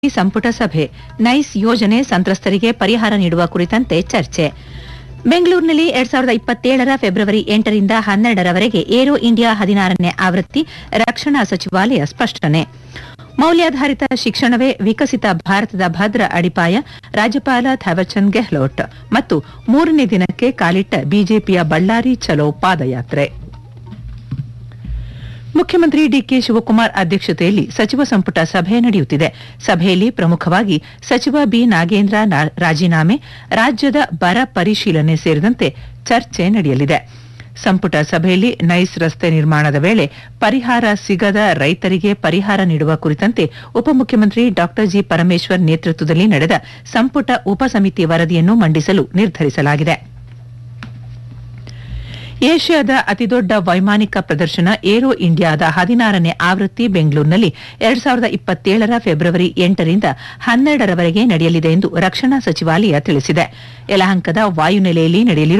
ಸಂಪುಟ ಸಭೆ ನೈಸ್ ಯೋಜನೆ ಸಂತ್ರಸ್ತರಿಗೆ ಪರಿಹಾರ ನೀಡುವ ಕುರಿತಂತೆ ಚರ್ಚೆ ಬೆಂಗಳೂರಿನಲ್ಲಿ ಎರಡ್ ಸಾವಿರದ ಇಪ್ಪತ್ತೇಳರ ಫೆಬ್ರವರಿ ಎಂಟರಿಂದ ಹನ್ನೆರಡರವರೆಗೆ ಏರೋ ಇಂಡಿಯಾ ಹದಿನಾರನೇ ಆವೃತ್ತಿ ರಕ್ಷಣಾ ಸಚಿವಾಲಯ ಸ್ಪಷ್ಟನೆ ಮೌಲ್ಯಾಧಾರಿತ ಶಿಕ್ಷಣವೇ ವಿಕಸಿತ ಭಾರತದ ಭದ್ರ ಅಡಿಪಾಯ ರಾಜ್ಯಪಾಲ ಥಾವರ್ಚಂದ್ ಗೆಹ್ಲೋಟ್ ಮತ್ತು ಮೂರನೇ ದಿನಕ್ಕೆ ಕಾಲಿಟ್ಟ ಬಿಜೆಪಿಯ ಬಳ್ಳಾರಿ ಚಲೋ ಪಾದಯಾತ್ರೆ ಮುಖ್ಯಮಂತ್ರಿ ಡಿಕೆ ಶಿವಕುಮಾರ್ ಅಧ್ಯಕ್ಷತೆಯಲ್ಲಿ ಸಚಿವ ಸಂಪುಟ ಸಭೆ ನಡೆಯುತ್ತಿದೆ ಸಭೆಯಲ್ಲಿ ಪ್ರಮುಖವಾಗಿ ಸಚಿವ ಬಿ ನಾಗೇಂದ್ರ ನಾ- ರಾಜೀನಾಮೆ ರಾಜ್ಯದ ಬರ ಪರಿಶೀಲನೆ ಸೇರಿದಂತೆ ಚರ್ಚೆ ನಡೆಯಲಿದೆ ಸಂಪುಟ ಸಭೆಯಲ್ಲಿ ನೈಸ್ ರಸ್ತೆ ನಿರ್ಮಾಣದ ವೇಳೆ ಪರಿಹಾರ ಸಿಗದ ರೈತರಿಗೆ ಪರಿಹಾರ ನೀಡುವ ಕುರಿತಂತೆ ಉಪಮುಖ್ಯಮಂತ್ರಿ ಡಾ ಜಿ ಪರಮೇಶ್ವರ್ ನೇತೃತ್ವದಲ್ಲಿ ನಡೆದ ಸಂಪುಟ ಉಪಸಮಿತಿ ವರದಿಯನ್ನು ಮಂಡಿಸಲು ನಿರ್ಧರಿಸಲಾಗಿದೆ ಏಷ್ಯಾದ ಅತಿದೊಡ್ಡ ವೈಮಾನಿಕ ಪ್ರದರ್ಶನ ಏರೋ ಇಂಡಿಯಾದ ಹದಿನಾರನೇ ಆವೃತ್ತಿ ಬೆಂಗಳೂರಿನಲ್ಲಿ ಎರಡ್ ಸಾವಿರದ ಇಪ್ಪತ್ತೇಳರ ಫೆಬ್ರವರಿ ಎಂಟರಿಂದ ಹನ್ನೆರಡರವರೆಗೆ ನಡೆಯಲಿದೆ ಎಂದು ರಕ್ಷಣಾ ಸಚಿವಾಲಯ ತಿಳಿಸಿದೆ ಯಲಹಂಕದ ವಾಯುನೆಲೆಯಲ್ಲಿ ನಡೆಯಲಿರುವ